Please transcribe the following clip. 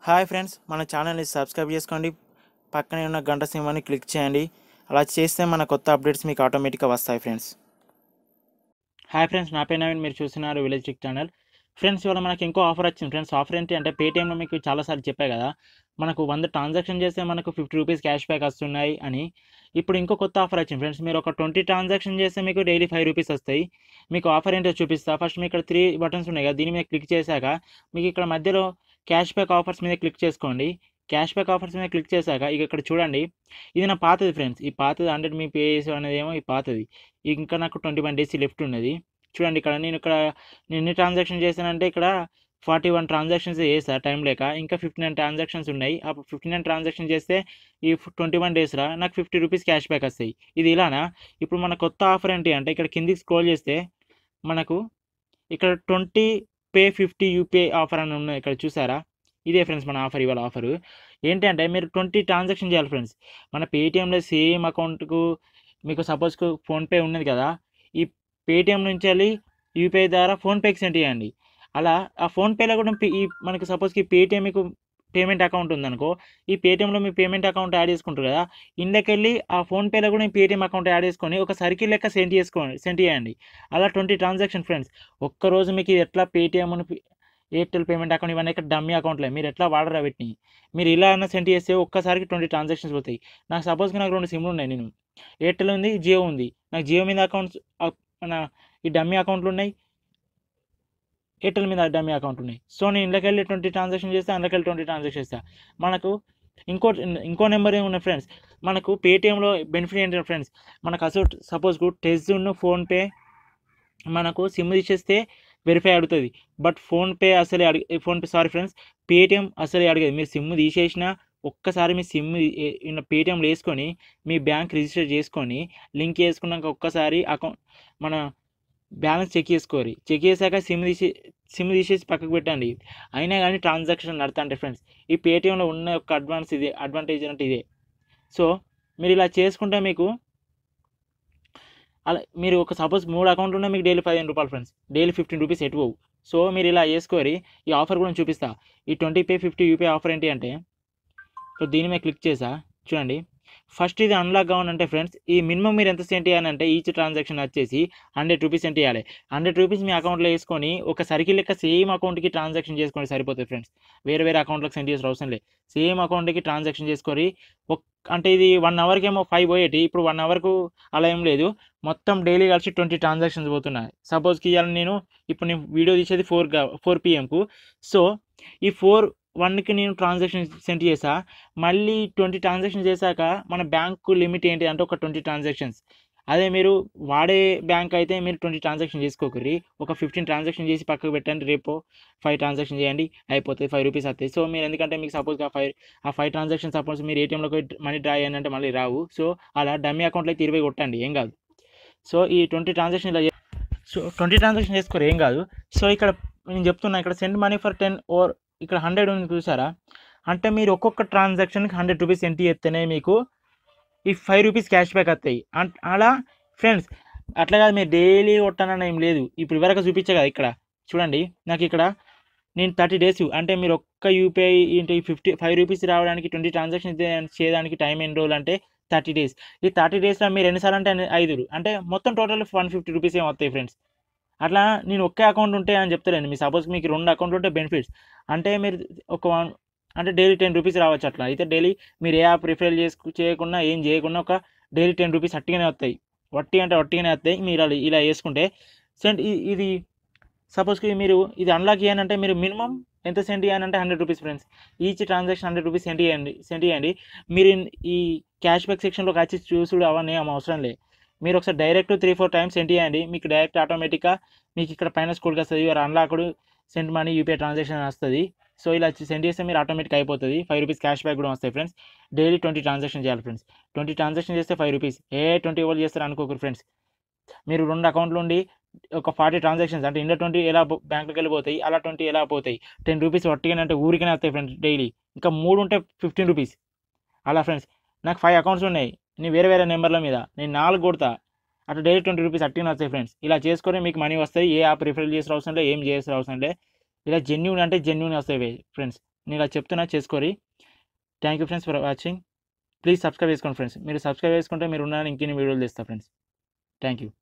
hi friends మన ఛానల్ని subscribe చేసుకోండి పక్కనే ఉన్న గంట సింహాన్ని క్లిక్ చేయండి అలా చేస్తే మన కొత్త అప్డేట్స్ మీకు ఆటోమేటిక్గా వస్తాయి ఫ్రెండ్స్ హాయ్ ఫ్రెండ్స్ నా పేరు నవీన్ మీరు చూస్తున్నారు విలేజ్ ట్రిక్ ఛానల్ ఫ్రెండ్స్ ఇవాళ మనకి ఇంకో ఆఫర్ వచ్చింది ఫ్రెండ్స్ ఆఫర్ ఏంటి అంటే పేటీఎంలో మీకు చాలాసార్లు చెప్పా కదా మనకు వంద ట్రాన్సాక్షన్ చేస్తే మనకు ఫిఫ్టీ రూపీస్ క్యాష్ బ్యాక్ వస్తున్నాయి అని ఇప్పుడు ఇంకో కొత్త ఆఫర్ వచ్చింది ఫ్రెండ్స్ మీరు ఒక ట్వంటీ ట్రాన్సాక్షన్ చేస్తే మీకు డైలీ ఫైవ్ రూపీస్ వస్తాయి మీకు ఆఫర్ ఏంటో చూపిస్తా ఫస్ట్ మీకు ఇక్కడ త్రీ బటన్స్ ఉన్నాయి కదా దీని మీద క్లిక్ చేశాక మీకు ఇక్కడ మధ్యలో క్యాష్ బ్యాక్ ఆఫర్స్ మీద క్లిక్ చేసుకోండి క్యాష్ బ్యాక్ ఆఫర్స్ మీద క్లిక్ చేశాక ఇక ఇక్కడ చూడండి ఇది నా పాతది ఫ్రెండ్స్ ఈ పాతది హండ్రెడ్ మీ పే చేసి అనేది ఏమో ఈ పాతది ఇంకా నాకు ట్వంటీ వన్ డేస్ లెఫ్ట్ ఉన్నది చూడండి ఇక్కడ నేను ఇక్కడ నేను ఎన్ని ట్రాన్సాక్షన్ చేశానంటే ఇక్కడ ఫార్టీ వన్ ట్రాన్సాక్షన్స్ చేసా టైం లేక ఇంకా ఫిఫ్టీ నైన్ ట్రాన్సాక్షన్స్ ఉన్నాయి ఆ ఫిఫ్టీ నైన్ ట్రాన్సాక్షన్ చేస్తే ఈ ట్వంటీ వన్ డేస్లో నాకు ఫిఫ్టీ రూపీస్ క్యాష్ బ్యాక్ వస్తాయి ఇది ఇలానా ఇప్పుడు మన కొత్త ఆఫర్ ఏంటి అంటే ఇక్కడ కిందికి స్క్రోల్ చేస్తే మనకు ఇక్కడ twenty pay fifty UPI offer అని ఉన్నది ఇక్కడ చూసారా ఇదే ఫ్రెండ్స్ మన ఆఫర్ ఇవాళ ఆఫర్ ఏంటంటే మీరు ట్వంటీ ట్రాన్సాక్షన్ చేయాలి ఫ్రెండ్స్ మన పేటిఎంలో సేమ్ అకౌంట్కు మీకు సపోజ్కు ఫోన్పే ఉన్నది కదా ఈ పేటిఎం నుంచి వెళ్ళి యూపీఐ ద్వారా ఫోన్పేకి సెండ్ చేయండి అలా ఆ ఫోన్పేలో కూడా పే- ఈ మనకి సపోజ్కి పేటిఎం మీకు పేమెంట్ అకౌంట్ ఉందనుకో ఈ పేటిఎంలో మీ పేమెంట్ అకౌంట్ యాడ్ చేసుకుంటారు కదా ఇండ్లకెళ్ళి ఆ ఫోన్పేలో కూడా మీ పేటిఎం అకౌంట్ యాడ్ చేసుకొని ఒక సర్కిల్ లెక్క సెండ్ చేసుకోండి సెండ్ చేయండి అలా ట్వంటీ ట్రాన్సాక్షన్ ఫ్రెండ్స్ ఒక్కరోజు మీకు ఇది ఎట్లా పేటిఎం ఎయిర్టెల్ పేమెంట్ అకౌంట్ ఇవన్నీ ఇక్కడ డమ్మీ అకౌంట్లే మీరు ఎట్లా వాడరా వీటిని మీరు ఇలా అన్న సెండ్ చేస్తే ఒక్కసారికి ట్వంటీ ట్రాన్సాక్షన్స్ పోతాయి నాకు సపోజ్కి నాకు రెండు సిమ్లు ఉన్నాయి నేను ఎయిర్టెల్ ఉంది జియో ఉంది నాకు జియో మీద అకౌంట్స్ మన ఈ డమ్మీ అకౌంట్లు ఉన్నాయి ఎయిర్టెల్ మీద డమ్మీ అకౌంట్ ఉన్నాయి సో నేను ఇంట్లోకెళ్ళి ట్వంటీ ట్రాన్సాక్షన్ చేస్తే అందులోకెళ్ళి ట్వంటీ ట్రాన్సాక్షన్ చేస్తా మనకు ఇంకో ఇంకో నెంబర్ ఏమున్నాయి ఫ్రెండ్స్ మనకు పేటిఎంలో బెనిఫిట్ ఏంటంటే ఫ్రెండ్స్ మనకు అసలు సపోజ్ టెస్ట్ ఫోన్పే మనకు సిమ్ తీసేస్తే వెరిఫై అడుగుతుంది బట్ ఫోన్పే అసలే అడిగి ఫోన్పే సారీ ఫ్రెండ్స్ పేటిఎం అసలే అడిగేది మీరు సిమ్ తీసేసినా ఒక్కసారి మీ సిమ్ పేటిఎంలో వేసుకొని మీ బ్యాంక్ రిజిస్టర్ చేసుకొని లింక్ చేసుకున్నాక ఒక్కసారి అకౌంట్ మన బ్యాలెన్స్ చెక్ చేసుకోరి చెక్ చేశాక సిమ్ తీసి సిమ్ తీసేసి పక్కకు పెట్టండి అయినా కానీ ట్రాన్సాక్షన్ నడతండి ఫ్రెండ్స్ ఈ పేటిఎంలో ఉన్న ఒక అడ్వాన్స్ ఇదే అడ్వాంటేజ్ అంటే ఇదే సో మీరు ఇలా చేసుకుంటే మీకు అలా మీరు ఒక సపోజ్ మూడు అకౌంట్లు ఉన్నా మీకు డైలీ పదిహేను రూపాయలు ఫ్రెండ్స్ డైలీ ఫిఫ్టీన్ రూపీస్ ఎటు పోవు సో మీరు ఇలా చేసుకోరి ఈ ఆఫర్ కూడా చూపిస్తా ఈ twenty pay fifty UP offer ఏంటి అంటే సో దీని మీద క్లిక్ చేసా చూడండి ఫస్ట్ ఇది అన్లాక్ కావాలంటే ఫ్రెండ్స్ ఈ మినిమం మీరు ఎంత సెండ్ చేయాలంటే ఈచ్ ట్రాన్సాక్షన్ వచ్చేసి హండ్రెడ్ రూపీస్ సెండ్ చేయాలి హండ్రెడ్ రూపీస్ మీ అకౌంట్లో వేసుకొని ఒక సర్కిల్ లెక్క సేమ్ అకౌంట్కి ట్రాన్సాక్షన్ చేసుకొని సరిపోతుంది ఫ్రెండ్స్ వేరే వేరే అకౌంట్లకు సెండ్ చేసిన అవసరం లేదు సేమ్ అకౌంట్కి ట్రాన్సాక్షన్ చేసుకొని ఒక అంటే ఇది వన్ అవర్కి ఏమో ఫైవ్ పోయేటి ఇప్పుడు వన్ అవర్కు అలా ఏం లేదు మొత్తం డైలీ కలిసి ట్వంటీ ట్రాన్సాక్షన్స్ పోతున్నాయి సపోజ్కి ఇవాళ నేను ఇప్పుడు నేను వీడియో తీసేది ఫోర్ ఫోర్ పిఎంకు సో ఈ ఫోర్ వన్కి నేను ట్రాన్సాక్షన్ సెండ్ చేసా మళ్ళీ ట్వంటీ ట్రాన్సాక్షన్ చేశాక మన బ్యాంకు లిమిట్ ఏంటి అంటే ఒక ట్వంటీ ట్రాన్సాక్షన్స్ అదే మీరు వాడే బ్యాంక్ అయితే మీరు ట్వంటీ ట్రాన్సాక్షన్ చేసుకోకరి ఒక ఫిఫ్టీన్ ట్రాన్సాక్షన్ చేసి పక్కకు పెట్టండి రేపు ఫైవ్ ట్రాన్సాక్షన్ చేయండి అయిపోతుంది ఫైవ్ రూపీస్ వస్తాయి సో మీరు ఎందుకంటే మీకు సపోజ్ ఆ ఫైవ్ ఆ ఫైవ్ ట్రాన్సాక్షన్ సపోజ్ మీరు ఏటీఎంలోకి మనీ డ్రా అయ్యాను అంటే మళ్ళీ రావు సో అలా డమ్మీ అకౌంట్లో అయితే ఇరవై కొట్టండి ఏం కాదు సో ఈ ట్వంటీ ట్రాన్సాక్షన్ ఇలా చే- సో ట్వంటీ ట్రాన్సాక్షన్ చేసుకోరు ఏం కాదు సో ఇక్కడ నేను చెప్తున్నా ఇక్కడ send money for ten or ఇక్కడ హండ్రెడ్ ఉంది చూసారా అంటే మీరు ఒక్కొక్క ట్రాన్సాక్షన్కి హండ్రెడ్ రూపీస్ ఎంట్రీ చేస్తేనే మీకు ఈ ఫైవ్ రూపీస్ క్యాష్ బ్యాక్ వస్తాయి అంట్ అలా ఫ్రెండ్స్ అట్లా కాదు మీరు డైలీ కొట్టానని ఏం లేదు ఇప్పుడు ఇవరకు చూపించే కదా ఇక్కడ చూడండి నాకు ఇక్కడ నేను థర్టీ డేస్ అంటే మీరు ఒక్క యూపీఐ ఏంటి ఫిఫ్టీ ఫైవ్ రూపీస్ రావడానికి ట్వంటీ ట్రాన్సాక్షన్ చేయడానికి టైం ఎన్ని రోజులు అంటే థర్టీ డేస్ ఈ థర్టీ డేస్లో మీరు ఎన్నిసార్లు అంటే అన్ని- ఐదురు అంటే మొత్తం టోటల్ వన్ ఫిఫ్టీ రూపీస్ ఏం వస్తాయి ఫ్రెండ్స్ అట్లా నేను ఒకే అకౌంట్ ఉంటే అని చెప్తారండి మీ సపోజ్ మీకు రెండు అకౌంట్ ఉంటే బెనిఫిట్స్ అంటే మీరు ఒక వన్ అంటే డైలీ టెన్ రూపీస్ రావచ్చు అట్లా అయితే డైలీ మీరు ఏ యాప్ రిఫర్ చేసుకు చేయకుండా ఏం చేయకుండా ఒక డైలీ టెన్ రూపీస్ అట్టిగానే వస్తాయి వట్టి అంటే వట్టిగానే వస్తాయి మీరు అలా ఇలా వేసుకుంటే సెండ్ ఇది సపోజ్కి మీరు ఇది అన్లాక్ చేయాలంటే మీరు మినిమం ఎంత సెండ్ చేయాలంటే hundred rupees friends each transaction hundred rupees send చేయండి సెండ్ చేయండి మీరు ఇన్- ఈ క్యాష్ బ్యాక్ సెక్షన్లోకి వచ్చి చూసుడు అవన్నీ ఏం అవసరం లేదు మీరు ఒకసారి direct three four times send చేయండి మీకు డైరెక్ట్ ఆటోమేటిక్గా మీకు ఇక్కడ పైన స్కూల్కి వస్తుంది your unlocked send money UPI transaction వస్తుంది సో ఇలా సెండ్ చేస్తే మీరు ఆటోమేటిక్ అయిపోతుంది ఫైవ్ రూపీస్ క్యాష్ బ్యాక్ కూడా వస్తాయి ఫ్రెండ్స్ డైలీ ట్వంటీ ట్రాన్సాక్షన్ చేయాలి ఫ్రెండ్స్ ట్వంటీ ట్రాన్సాక్షన్ చేస్తే ఫైవ్ రూపీస్ ఏ ట్వంటీ వాళ్ళు చేస్తారు అనుకోకరు ఫ్రెండ్స్ మీరు రెండు అకౌంట్లు ఉండి ఒక ఫార్టీ ట్రాన్సాక్షన్స్ అంటే ఇండియా ట్వంటీ ఎలా బ్యాంకుకి వెళ్ళిపోతాయి అలా ట్వంటీ ఎలా పోతాయి టెన్ రూపీస్ వట్టిగానే అంటే ఊరికనే వస్తాయి ఫ్రెండ్స్ డైలీ ఇంకా మూడు ఉంటే ఫిఫ్టీన్ రూపీస్ అలా ఫ్రెండ్స్ నాకు ఫైవ్ అకౌంట్స్ ఉన్నాయి నేను వేరే వేరే నెంబర్ల మీద నేను నాలుగు కొడతా అట్లా డైలీ ట్వంటీ రూపీస్ అట్టిన వస్తాయి ఫ్రెండ్స్ ఇలా చేసుకొని మీకు మనీ వస్తాయి ఏ యాప్ రిఫర్ చేసిన అవసరం లేదు ఏం చేసిన అవసరం లేదు ఇలా జెన్యున్ అంటే జెన్యున్ వస్తాయి ఫ్రెండ్స్ నేను ఇలా చెప్తున్నా చేసుకోరి thank you friends for watching please subscribe చేసుకోండి ఫ్రెండ్స్ మీరు సబ్స్క్రైబ్ చేసుకుంటే మీరు ఉన్న ఇంకెన్ని వీడియోలు తెస్తా ఫ్రెండ్స్ థ్యాంక్ యూ